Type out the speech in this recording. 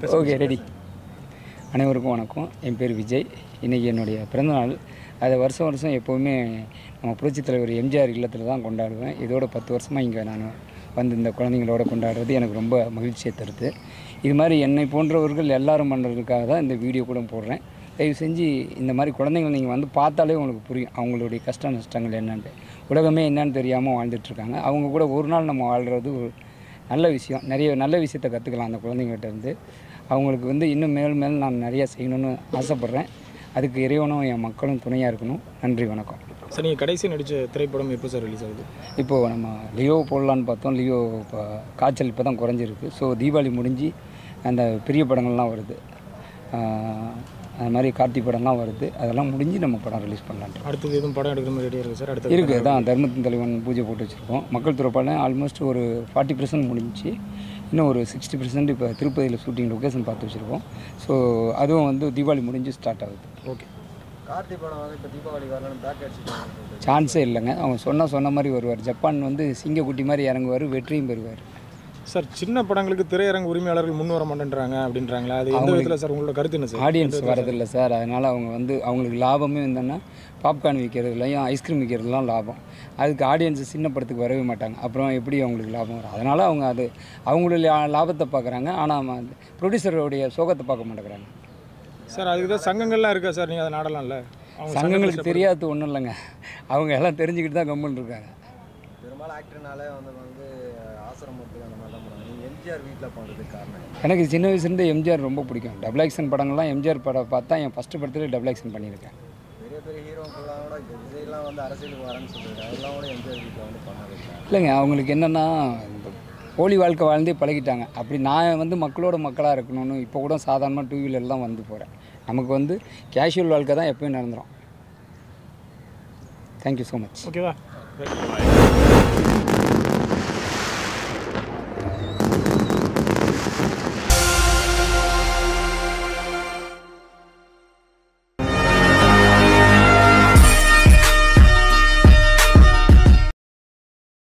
Okay ready அனைவருக்கும் வணக்கம் என் பேர் விஜய் இன்றைக்கி என்னுடைய பிறந்தநாள் அதை வருஷம் வருஷம் எப்போவுமே நம்ம புரட்சித் தலைவர் எம்ஜிஆர் இல்லத்தில் தான் கொண்டாடுவேன் இதோட பத்து வருஷமாக இங்கே நான் வந்து இந்த குழந்தைங்களோட கொண்டாடுறது எனக்கு ரொம்ப மகிழ்ச்சியை தருது இது மாதிரி என்னை போன்றவர்கள் எல்லாரும் பண்ணுறதுக்காக தான் இந்த வீடியோ கூட போடுறேன் தயவு செஞ்சு இந்த மாதிரி குழந்தைங்களை நீங்கள் வந்து பார்த்தாலே உங்களுக்கு புரியும் அவங்களுடைய கஷ்ட நஷ்டங்கள் என்னன்ட்டு உலகமே என்னன்னு தெரியாமல் வாழ்ந்துட்டுருக்காங்க அவங்க கூட ஒரு நாள் நம்ம வாழ்கிறது ஒரு நல்ல விஷயம் நிறைய நல்ல விஷயத்தை கற்றுக்கலாம் அந்த குழந்தைங்கள்ட்ட இருந்து அவங்களுக்கு வந்து இன்னும் மேல் மேல் நான் நிறைய செய்யணும்னு ஆசைப்பட்றேன் அதுக்கு இறைவனும் என் மக்களும் துணையாக இருக்கணும் நன்றி வணக்கம் சார் நீங்கள் கடைசி நடித்த திரைப்படம் எப்போ சார் ரிலீஸ் ஆகுது இப்போது நம்ம லியோ போடலான்னு பார்த்தோம் லியோ இப்போ காய்ச்சல் இப்போ தான் குறைஞ்சிருக்கு ஸோ தீபாவளி முடிஞ்சு அந்த பெரிய படங்கள்லாம் வருது ஆஹ் அது மாதிரி கார்த்தி படம்லாம் வருது அதெல்லாம் முடிஞ்சு நம்ம படம் ரிலீஸ் பண்ணலான்ட்டு அடுத்தது எதுவும் படம் எடுக்கிற மாதிரி ரெடியாக இருக்குது சார் அடுத்தது இருக்குது தான் தர்மத்தின் தலைவன் பூஜை போட்டு வச்சுருக்கோம் மக்கள் துறப்பால் ஆல்மோஸ்ட் ஒரு ஃபார்ட்டி பர்சன்ட் முடிஞ்சுச்சு இன்னும் ஒரு சிக்ஸ்டி பர்சன்ட் இப்போ திருப்பதியில் ஷூட்டிங் லொக்கேஷன் பார்த்து வச்சுருக்கோம் ஸோ அதுவும் வந்து தீபாவளி முடிஞ்சு ஸ்டார்ட் ஆகுது ஓகே கார்த்தி படம் வந்து இப்போ தீபாவளி வரலன்னு பேக் அடிச்சுட்டு சான்ஸே இல்லைங்க அவங்க சொன்ன சொன்ன மாதிரி வருவார் ஜப்பான் வந்து சிங்கக்குட்டி மாதிரி இறங்குவார் வெற்றியும் பெறுவார் சார் சின்ன படங்களுக்கு திரையரங்கு உரிமையாளர்கள் முன் வர மாட்டேன்றாங்க அப்படின்றாங்களா அது எந்த விதத்தில் சார் உங்களோட கருத்து என்ன சார் ஆடியன்ஸ் வரதில்லை சார் அதனால் அவங்க வந்து அவங்களுக்கு லாபமே என்னென்னா பாப்கார்ன் விற்கிறதுலையும் ஐஸ்கிரீம் விற்கிறதுலாம் லாபம் அதுக்கு ஆடியன்ஸ் சின்ன படத்துக்கு வரவே மாட்டாங்க அப்புறம் எப்படி அவங்களுக்கு லாபம் வரும் அதனால் அவங்க அது அவங்களுடைய லாபத்தை பார்க்குறாங்க ஆனால் ப்ரொடியூசருடைய சோகத்தை பார்க்க மாட்டேங்கிறாங்க சார் அதுக்கு தான் சங்கங்கள்லாம் இருக்கா சார் நீங்கள் அதை நாடலாம்ல அவங்க சங்கங்களுக்கு தெரியாதது ஒன்றும் இல்லைங்க அவங்க எல்லாம் தெரிஞ்சுக்கிட்டு தான் கம்முன்னு இருக்காங்க பெரும்பாலும் ஆக்டர்னாலே வந்து வந்து ஆசிரமத்துக்கு அந்த மாதிரி தான் பண்ணுவாங்க நீங்கள் எம்ஜிஆர் வீட்டில் பண்ணுறதுக்கு காரணம் என்ன? எனக்கு சின்ன வயசுலேருந்து எம்ஜிஆர் ரொம்ப பிடிக்கும் டபுள் ஆக்ஷன் படங்கள்லாம் எம்ஜிஆர் படம் பார்த்தா என் ஃபஸ்ட்டு படத்துல டபுள் ஆக்ஷன் பண்ணியிருக்கேன் பெரிய பெரிய ஹீரோக்கெல்லாம் கூட இப்போ விஜய்லாம் வந்து அரசியலுக்கு வரேன்னு சொல்லிட்டு அதெல்லாம் கூட எம்ஜிஆர் வீட்டில் வந்து பண்ண வைக்கிறாங்க இல்லைங்க அவங்களுக்கு என்னென்னா இந்த போலி வாழ்க்கை வாழ்ந்தே பழகிட்டாங்க அப்படி நான் வந்து மக்களோட மக்களாக இருக்கணும்னு இப்போ கூட சாதாரணமாக டூ வீலர்லாம் வந்து போகிறேன் நமக்கு வந்து கேஷுவல் வாழ்க்கை தான் எப்பயும் நடந்துடும் தேங்க்யூ ஸோ மச் ஓகேவா